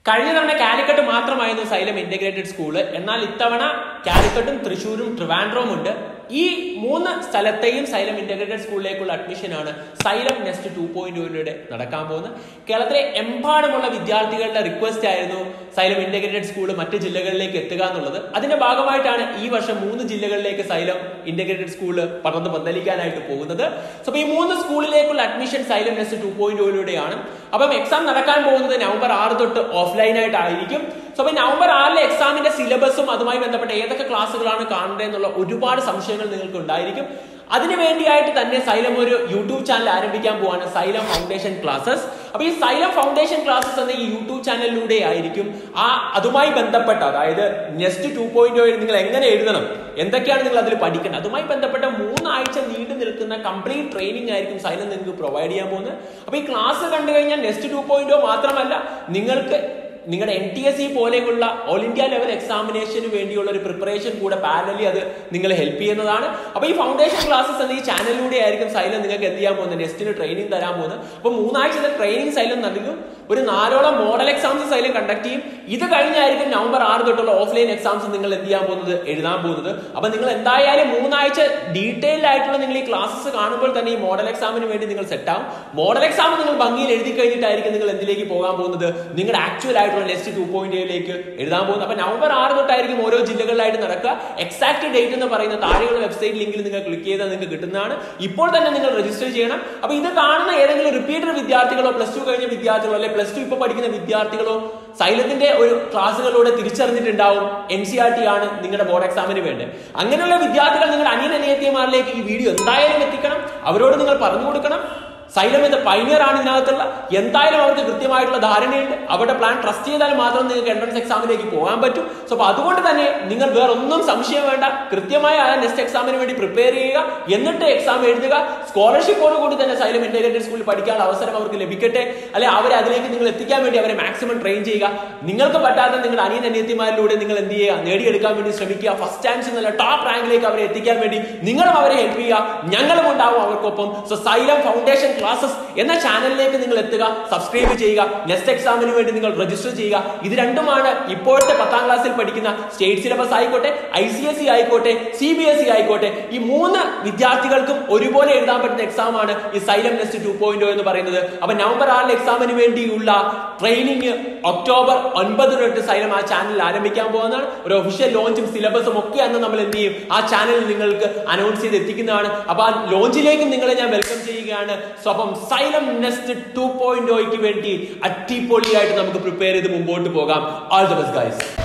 കഴിഞ്ഞ തവണ കാലിക്കട്ട് മാത്രമായിരുന്നു സൈലം ഇന്റഗ്രേറ്റഡ് സ്കൂള് എന്നാൽ ഇത്തവണ കാലിക്കട്ടും തൃശ്ശൂരും ട്രിവാൻഡ്രോം ഉണ്ട് ഈ മൂന്ന് സ്ഥലത്തെയും സൈലം ഇന്റഗ്രേറ്റഡ് സ്കൂളിലേക്കുള്ള അഡ്മിഷനാണ് സൈലം നെക്സ്റ്റ് ടു പോയിന്റ് ഒയിലൂടെ നടക്കാൻ പോകുന്നത് കേരളത്തിലെ എമ്പാടുമുള്ള വിദ്യാർത്ഥികളുടെ റിക്വസ്റ്റ് ആയിരുന്നു സൈലം ഇന്റഗ്രേറ്റഡ് സ്കൂൾ മറ്റ് ജില്ലകളിലേക്ക് എത്തുക എന്നുള്ളത് അതിന്റെ ഭാഗമായിട്ടാണ് ഈ വർഷം മൂന്ന് ജില്ലകളിലേക്ക് സൈലം ഇന്റഗ്രേറ്റഡ് സ്കൂൾ പടർന്ന് പന്തലിക്കാനായിട്ട് പോകുന്നത് സോ അപ്പൊ ഈ മൂന്ന് സ്കൂളിലേക്കുള്ള admission Xylem next two point ഒയിലൂടെയാണ് അപ്പം എക്സാം നടക്കാൻ പോകുന്നത് നവംബർ ആറ് തൊട്ട് ഓഫ്ലൈൻ ആയിട്ടായിരിക്കും സോ അപ്പൊ നവംബർ ആറിലെ എക്സാമിന്റെ സിലബസും അതുമായി ബന്ധപ്പെട്ട ഏതൊക്കെ ക്ലാസ്സുകളാണ് കാണേണ്ടത് എന്നുള്ള ഒരുപാട് സംശയങ്ങൾ നിങ്ങൾക്ക് ഉണ്ടായിരിക്കും അതിനു വേണ്ടിയായിട്ട് തന്നെ സൈലം ഒരു യൂട്യൂബ് ചാനൽ ആരംഭിക്കാൻ പോവാണ് സൈലം ഫൗണ്ടേഷൻ ക്ലാസ്സസ് അപ്പൊ ഈ സൈലം ഫൗണ്ടേഷൻ ക്ലാസ്സസ് എന്ന ഈ യൂട്യൂബ് ചാനലിലൂടെ ആയിരിക്കും ആ അതുമായി ബന്ധപ്പെട്ട അതായത് നെക്സ്റ്റ് ടു പോയിന്റ് നിങ്ങൾ എങ്ങനെ എഴുതണം എന്തൊക്കെയാണ് നിങ്ങൾ അതിൽ പഠിക്കേണ്ടത് അതുമായി ബന്ധപ്പെട്ട മൂന്നാഴ്ച നീണ്ടു നിൽക്കുന്ന കംപ്ലീറ്റ് ട്രെയിനിങ് ആയിരിക്കും സൈലം നിങ്ങൾക്ക് പ്രൊവൈഡ് ചെയ്യാൻ പോകുന്നത് അപ്പൊ ഈ ക്ലാസ് കണ്ടു കഴിഞ്ഞാൽ നെക്സ്റ്റ് ടു പോയിന്റ് മാത്രമല്ല നിങ്ങൾക്ക് നിങ്ങളുടെ എൻ ടി എസ് സി പോലെയുള്ള ഓൾ ഇന്ത്യ ലെവൽ എക്സാമിനേഷന് വേണ്ടിയുള്ള ഒരു പ്രിപ്പറേഷൻ കൂടെ പാരലി അത് നിങ്ങളെ ഹെൽപ്പ് ചെയ്യുന്നതാണ് അപ്പൊ ഈ ഫൗണ്ടേഷൻ ക്ലാസ്സസ് എന്ന ഈ ചാനലിലൂടെ ആയിരിക്കും സൈലം നിങ്ങൾക്ക് എന്ത് ചെയ്യാൻ പോകുന്നത് നെക്സ്റ്റിന് ട്രെയിനിങ് തരാൻ പോകുന്നത് അപ്പൊ മൂന്നാഴ്ചത്തെ ട്രെയിനിങ് സൈലം നൽകും ഒരു നാലോളം മോഡൽ എക്സാംസ് സൈലം കണ്ടക്ട് ചെയ്യും ഇത് കഴിഞ്ഞായിരിക്കും നവംബർ ആറ് തൊട്ടുള്ള ഓഫ്ലൈൻ എക്സാംസ് നിങ്ങൾ എന്ത് ചെയ്യാൻ പോകുന്നത് എഴുതാൻ പോകുന്നത് അപ്പൊ നിങ്ങൾ എന്തായാലും മൂന്നാഴ്ച ഡീറ്റെയിൽഡ് ആയിട്ടുള്ള നിങ്ങൾ ഈ ക്ലാസ്സസ് കാണുമ്പോൾ തന്നെ ഈ മോഡൽ എക്സാമിന് വേണ്ടി നിങ്ങൾ സെറ്റ് ആവും മോഡൽ എക്സാം നിങ്ങൾ ഭംഗിയിൽ എഴുതി കഴിഞ്ഞിട്ടായിരിക്കും നിങ്ങൾ എന്തിലേക്ക് പോകാൻ പോകുന്നത് നിങ്ങളുടെ ആക്ച്വൽ ആയിട്ടുള്ള നെക്സ്റ്റ് ടു പോയിന്റ് ഏഴിലേക്ക് എഴുതാൻ പോകുന്നത് അപ്പൊ നവംബർ ആറ് തൊട്ടായിരിക്കും ഓരോ ജില്ലകളിലായിട്ട് നടക്കുക എക്സാക്ട് ഡേറ്റ് എന്ന് പറയുന്ന താഴെയുള്ള വെബ്സൈറ്റ് ലിങ്കിൽ നിങ്ങൾ ക്ലിക്ക് ചെയ്താൽ നിങ്ങൾക്ക് കിട്ടുന്നതാണ് ഇപ്പോൾ തന്നെ നിങ്ങൾ രജിസ്റ്റർ ചെയ്യണം അപ്പൊ ഇത് കാണുന്ന ഏതെങ്കിലും റിപ്പീറ്റഡ് വിദ്യാർത്ഥികളോ പ്ലസ് ടു കഴിഞ്ഞ വിദ്യാർത്ഥികളോ അല്ലെ പ്ലസ് ടു ഇപ്പൊ പഠിക്കുന്ന വിദ്യാർത്ഥികളോ സൈലത്തിന്റെ ഒരു ക്ലാസ്സുകളിലൂടെ തിരിച്ചറിഞ്ഞിട്ടുണ്ടാവും എൻ സി ആർ ടി ആണ് നിങ്ങളുടെ ബോർഡ് എക്സാമിന് വേണ്ടി അങ്ങനെയുള്ള വിദ്യാർത്ഥികൾ നിങ്ങളുടെ അനിയൻ അനിയത്തിമാരിലേക്ക് ഈ വീഡിയോ എന്തായാലും എത്തിക്കണം അവരോട് നിങ്ങൾ പറഞ്ഞു കൊടുക്കണം സൈലം എന്ന പൈനിയർ ആണ് ഇതിനകത്തുള്ള എന്തായാലും അവർക്ക് കൃത്യമായിട്ടുള്ള ധാരണയുണ്ട് അവരുടെ പ്ലാൻ ട്രസ്റ്റ് ചെയ്താൽ മാത്രം നിങ്ങൾക്ക് എൻട്രൻസ് എക്സാമിലേക്ക് പോകാൻ പറ്റും സോ അപ്പൊ അതുകൊണ്ട് തന്നെ നിങ്ങൾ വേറെ ഒന്നും സംശയം വേണ്ട കൃത്യമായ ആ നെക്സ്റ്റ് എക്സാമിന് വേണ്ടി പ്രിപ്പയർ ചെയ്യുക എന്നിട്ട് എക്സാം എഴുതുക സ്കോളർഷിപ്പോട് കൂടി തന്നെ സൈലം ഇന്റഗ്രേറ്റഡ് സ്കൂളിൽ പഠിക്കാനുള്ള അവസരം അവർക്ക് ലഭിക്കട്ടെ അല്ലെ അവരെ അതിലേക്ക് നിങ്ങൾ എത്തിക്കാൻ വേണ്ടി അവരെ മാക്സിമം ട്രെയിൻ ചെയ്യുക നിങ്ങൾക്ക് പറ്റാത്ത നിങ്ങളുടെ അനിയൻ അനിയത്തിമാരിലൂടെ നിങ്ങൾ എന്ത് ചെയ്യുക നേടിയെടുക്കാൻ വേണ്ടി ശ്രമിക്കുക ഫസ്റ്റ് ചാൻസ് എന്നുള്ള ടോപ്പ് റാങ്കിലേക്ക് അവരെ എത്തിക്കാൻ വേണ്ടി നിങ്ങളും അവരെ ഹെൽപ്പ് ചെയ്യുക ഞങ്ങളും ഉണ്ടാവും അവർക്കൊപ്പം സോ സൈലം ഫൗണ്ടേഷൻ ക്ലാസ്സസ് എന്ന ചാനലിലേക്ക് നിങ്ങൾ എത്തുക സബ്സ്ക്രൈബ് ചെയ്യുക നെക്സ്റ്റ് എക്സാമിന് വേണ്ടി നിങ്ങൾ രജിസ്റ്റർ ചെയ്യുക ഇത് രണ്ടുമാണ് ഇപ്പോഴത്തെ പത്താം ക്ലാസ്സിൽ പഠിക്കുന്ന സ്റ്റേറ്റ് സിലബസ് ആയിക്കോട്ടെ ഐ സി എസ് സി ആയിക്കോട്ടെ സി ബി എസ് ഇ ആയിക്കോട്ടെ ഈ മൂന്ന് വിദ്യാർത്ഥികൾക്കും ഒരുപോലെ എഴുതാൻ പറ്റുന്ന എക്സാം ആണ് ഈ സൈലം നെക്സ്റ്റ് ടു പോയിന്റ് എന്ന് പറയുന്നത് അപ്പൊ നവംബർ ആറിലെ എക്സാമിന് വേണ്ടിയുള്ള ട്രെയിനിങ് ഒക്ടോബർ ഒൻപത് തൊട്ട് സൈലം ആ ചാനലിൽ ആരംഭിക്കാൻ പോകുന്നതാണ് ഒരു ഒഫീഷ്യൽ ലോഞ്ചും സിലബസും ഒക്കെ അന്ന് നമ്മൾ എന്ത് ചെയ്യും ആ ചാനലിൽ നിങ്ങൾക്ക് അനൗൺസ് ചെയ്ത് എത്തിക്കുന്നതാണ് അപ്പൊ ആ ലോഞ്ചിലേക്കും നിങ്ങളെ ഞാൻ വെൽക്കം ചെയ്യുകയാണ് സോ അപ്പം സൈലം നെക്സ്റ്റ് ടു പോയിന്റ് വേണ്ടി അടിപൊളിയായിട്ട് നമുക്ക് പ്രിപ്പയർ ചെയ്ത് മുമ്പോട്ട് പോകാം ഓൾ ദ ബെസ്റ്റ് ഗൈസ്